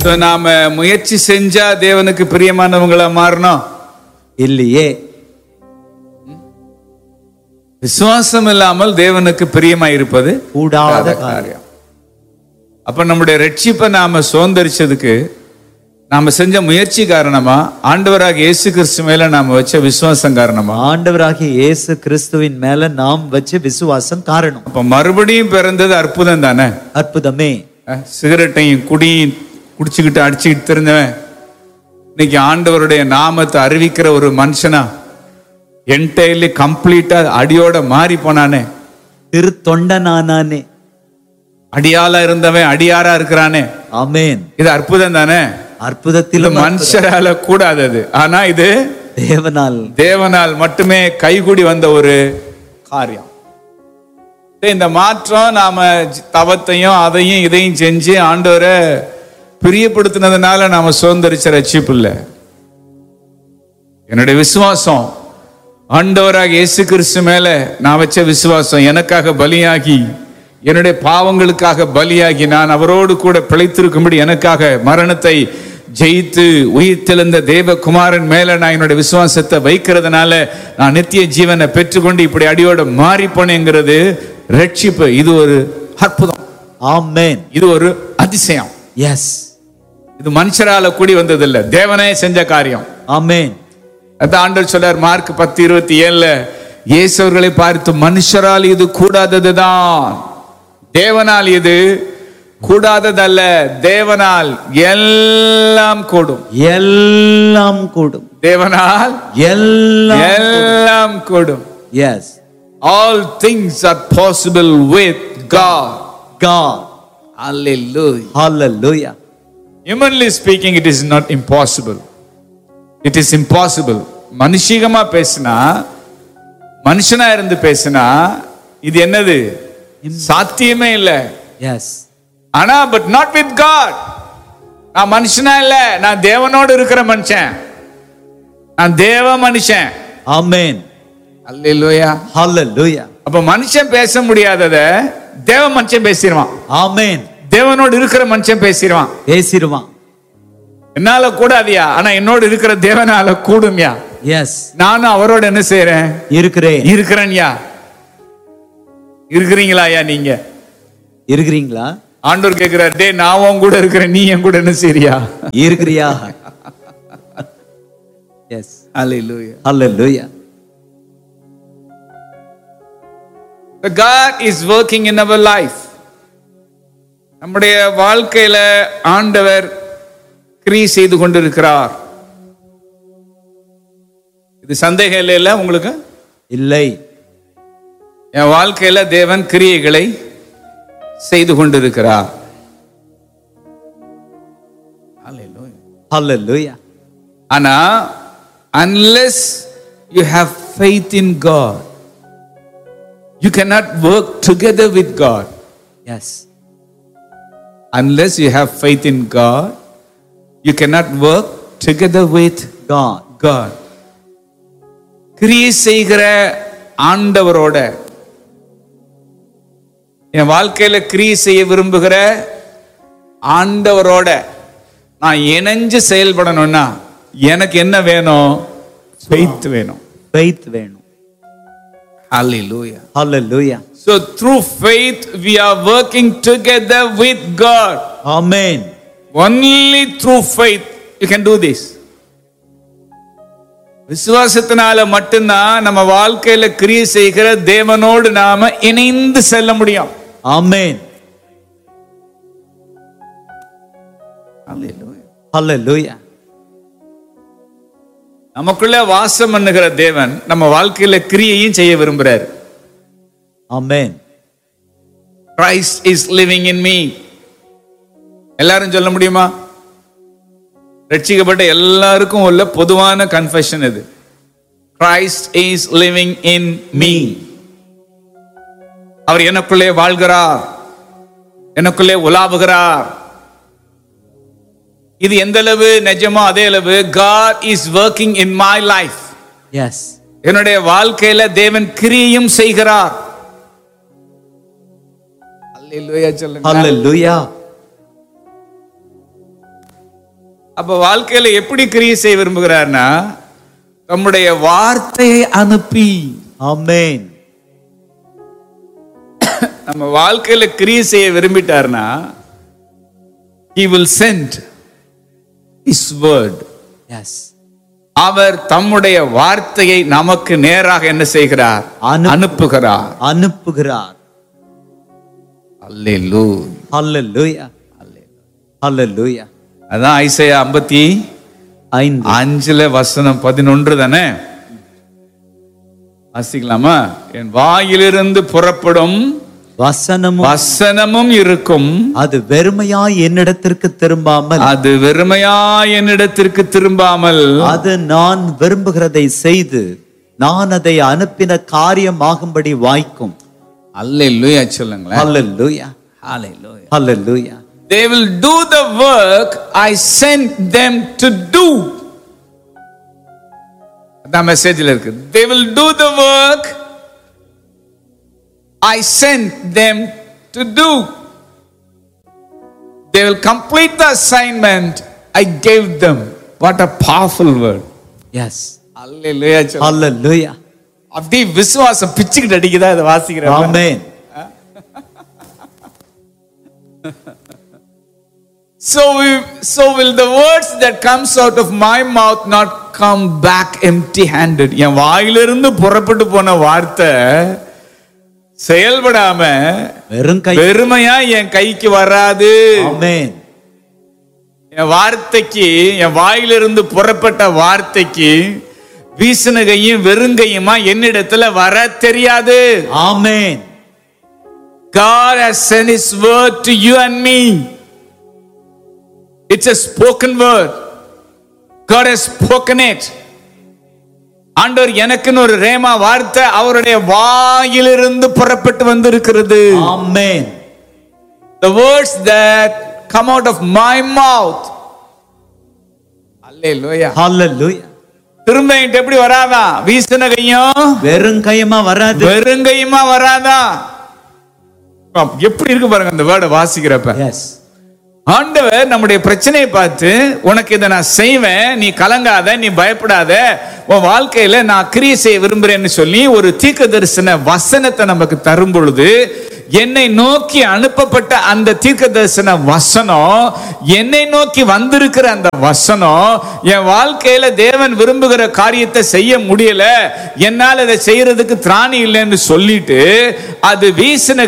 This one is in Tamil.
So, நாம முயற்சி செஞ்சா தேவனுக்கு பிரியமானவங்களா மாறணும் இல்லையே விசுவாசம் இல்லாமல் தேவனுக்கு பிரியமா இருப்பது கூடாத காரியம் காரியம் அப்ப நம்முடைய ரட்சிப்பை நாம சுதந்திரிச்சதுக்கு நாம செஞ்ச முயற்சி காரணமா ஆண்டவராக இயேசு கிறிஸ்து மேல நாம வச்ச விசுவாசம் காரணமா ஆண்டவராகிய இயேசு கிறிஸ்துவின் மேல நாம் வச்ச விசுவாசம் காரணம் அப்ப மறுபடியும் பிறந்தது அற்புதம் தானே அற்புதமே அஹ், சிகரெட்டையும் குடியும் குடிச்சுக்கிட்டு அடிச்சுக்கிட்டு தெரிஞ்சவன் இன்னைக்கு ஆண்டவருடைய நாமத்தை அறிவிக்கிற ஒரு மனுஷனா என்டையர்லி கம்ப்ளீட்டா அடியோட மாறி போனானே திருத்தொண்டனானே அடியாளா இருந்தவன் அடியாரா இருக்கிறானே ஆமென் இது அற்புதம் தானே இது அற்புதத்திலும் மனுஷரால கூடாதது ஆனா இது தேவனால் தேவனால் மட்டுமே கைகூடி வந்த ஒரு காரியம் இந்த மாற்றம் நாம ஜ- தவத்தையும் அதையும் இதையும் செஞ்சு ஆண்டவரை பிரியப்படுத்தினதுனால நாம சுதந்திரிச்ச ரட்சிப்பு இல்லை என்னுடைய விசுவாசம் ஆண்டவராக இயேசு கிறிஸ்து மேல நான் வச்ச விசுவாசம் எனக்காக பலியாகி என்னுடைய பாவங்களுக்காக பலியாகி நான் அவரோடு கூட பிழைத்திருக்கும்படி எனக்காக மரணத்தை ஜெயித்து உயிர்த்தெழுந்த தேவகுமாரன் மேல நான் என்னுடைய விசுவாசத்தை வைக்கிறதுனால நான் நித்திய ஜீவனை பெற்றுக்கொண்டு இப்படி அடியோட மாறி போனேங்கிறது ரட்சிப்பு இது ஒரு அற்புதம் ஆமென் இது ஒரு அதிசயம் எஸ் இது மனுஷரால கூடி வந்ததில்லை தேவனே செஞ்ச காரியம் ஆமென் அதான் ஆண்டவர் சொல்றார் மார்க் பத்து இருபத்தி ஏழுல இயேசுவர்களை பார்த்து மனுஷரால் இது கூடாததுதான் தேவனால் இது கூடாததல்ல தேவனால் எல்லாம் கூடும் எல்லாம் கூடும் தேவனால் எல்லாம் எல்லாம் கூடும் yes all things are possible with God God Hallelujah. hallelujah Humanly speaking, it is not impossible. It is impossible. மனுஷிகமா பேசினா மனுஷனா இருந்து பேசினா இது என்னது சாத்தியமே இல்லை yes ஆனா பட் நாட் வித் காட் நான் மனுஷனா இல்ல நான் தேவனோடு இருக்கிற மனுஷன் நான் தேவ மனுஷன் amen அல்லேலூயா hallelujah அப்ப மனுஷன் பேச முடியாதத தேவ மனுஷன் பேசிடுவான் amen தேவனோடு இருக்கிற மனுஷன் பேசிடுவான் பேசிடுவான் என்னால கூடாதியா ஆனா என்னோடு இருக்கிற தேவனால கூடும்யா எஸ் நானும் அவரோட என்ன செய்யறேன் இருக்கிறேன் இருக்கிறேன்யா இருக்கிறீங்களாயா நீங்க இருக்கிறீங்களா ஆண்டவர் கேட்கிறார் டேய் நான் உன் கூட இருக்கிறேன் நீ என் கூட என்ன செய்றியா இருக்கிறியா yes Hallelujah. hallelujah The God is working in our life. நம்முடைய வாழ்க்கையில ஆண்டவர் கிரி செய்து கொண்டிருக்கிறார் இது சந்தேகம் இல்லைல்ல உங்களுக்கு இல்லை என் வாழ்க்கையில தேவன் கிரியைகளை செய்து கொண்டிருக்கிறார் Hallelujah. hallelujah ஆனா unless you have faith in God you cannot work together with God yes unless you have faith in God you cannot work together with God God கிரியை செய்கிற ஆண்டவரோட என் வாழ்க்கையில கிரியை செய்ய விரும்புகிற ஆண்டவரோட நான் இணைஞ்சு செயல்படணும்னா எனக்கு என்ன வேணும் faith வேணும் faith வேணும் Hallelujah. hallelujah So through faith we are working together with God. amen Only through faith you can do this. விசுவாசத்தினால மட்டும்தான் நம்ம வாழ்க்கையில கிரியை செய்கிற தேவனோடு நாம இணைந்து செல்ல முடியும் amen hallelujah நமக்குள்ள வாசம் பண்ணுகிற தேவன் நம்ம வாழ்க்கையில கிரியையும் செய்ய விரும்புறாரு amen Christ is living in me எல்லாரும் சொல்ல முடியுமா ரட்சிக்கப்பட்ட எல்லாருக்கும் உள்ள பொதுவான கன்ஃபெஷன் இது Christ is living in me அவர் எனக்குள்ளே வாழ்கிறார் எனக்குள்ளே உலாவுகிறார் இது எந்த அளவு நிஜமோ அதே அளவு God is working in my life yes என்னுடைய வாழ்க்கையில தேவன் கிரியையும் செய்கிறார் அல்லேலூயா சொல்லுங்க hallelujah அப்ப வாழ்க்கையில எப்படி கிரியை செய்ய விரும்புகிறார்னா தம்முடைய வார்த்தையை அனுப்பி ஆமென் நம்ம வாழ்க்கையில கிரியை செய்ய விரும்பிட்டார்னா he will send his word yes அவர் தம்முடைய வார்த்தையை நமக்கு நேராக என்ன செய்கிறார் அனுப்பு- அனுப்புகிறார் அனுப்புகிறார் அல்லேலூயா ஹalleluya ஹalleluya அதான் ஐசையா ஐம்பத்தி ஐந்து அஞ்சுல வசனம் பதினொன்று தானே வாசிக்கலாமா என் வாயிலிருந்து புறப்படும் வசனமும் வசனமும் இருக்கும் அது வெறுமையாய் என்னிடத்திற்கு திரும்பாமல் அது வெறுமையா என்னிடத்திற்கு திரும்பாமல் அது நான் விரும்புகிறதை செய்து நான் அதை அனுப்பின காரியமாகும்படி வாய்க்கும் அல்லேலூயா சொல்லுங்களேன் ஹalleluya Hallelujah. Hallelujah They will do the work I sent them to do. அதான் மெசேஜில் இருக்கு They will do the work I sent them to do. They will complete the assignment I gave them. What a powerful word. Yes Hallelujah. சொல்லுங்க. ஹalleluya அப்படியே விசுவாசம் பிச்சுக்கிட்டு அடிக்குதா இதை வாசிக்கிறேன் ஆமென் So, we, so will the words that comes out of my mouth not come back empty handed. என் வாயிலிருந்து புறப்பட்டு போன வார்த்தை செயல்படாம வெறும் கை வெறுமையா என் கைக்கு வராது ஆமென் என் வார்த்தைக்கு என் வாயிலிருந்து புறப்பட்ட வார்த்தைக்கு வீசின கையும் வெறுங்கையுமா என்னிடத்துல வர தெரியாது ஆமென் God has sent His word to you and me. It's a spoken word. God has spoken it. ஆண்டவர் எனக்குன்னு ஒரு ரேமா வார்த்தை அவருடைய வாயிலிருந்து புறப்பட்டு வந்திருக்கிறது ஆமென் the words that come out of my mouth அல்லேலூயா ஹalleluya திரும்ப என்கிட்ட எப்படி வராதா வீசின கையும் வெறும் கையமா வராது வெறுங்கையுமா வராதா எப்படி இருக்கு பாருங்க அந்த வேர்டை வாசிக்கிறப்ப எஸ் ஆண்டவர் நம்முடைய பிரச்சனையை பார்த்து உனக்கு இதை நான் செய்வேன் நீ கலங்காத நீ பயப்படாத உன் வாழ்க்கையில நான் கிரியை செய்ய விரும்புறேன்னு சொல்லி ஒரு தீர்க்க தரிசன வசனத்தை நமக்கு தரும் பொழுது என்னை நோக்கி அனுப்பப்பட்ட அந்த தீர்க்க தரிசன வசனம் என்னை நோக்கி வந்திருக்கிற அந்த வசனம் என் வாழ்க்கையில தேவன் விரும்புகிற காரியத்தை செய்ய முடியல என்னால் இதை செய்யறதுக்கு திராணி இல்லைன்னு சொல்லிட்டு அது வீசின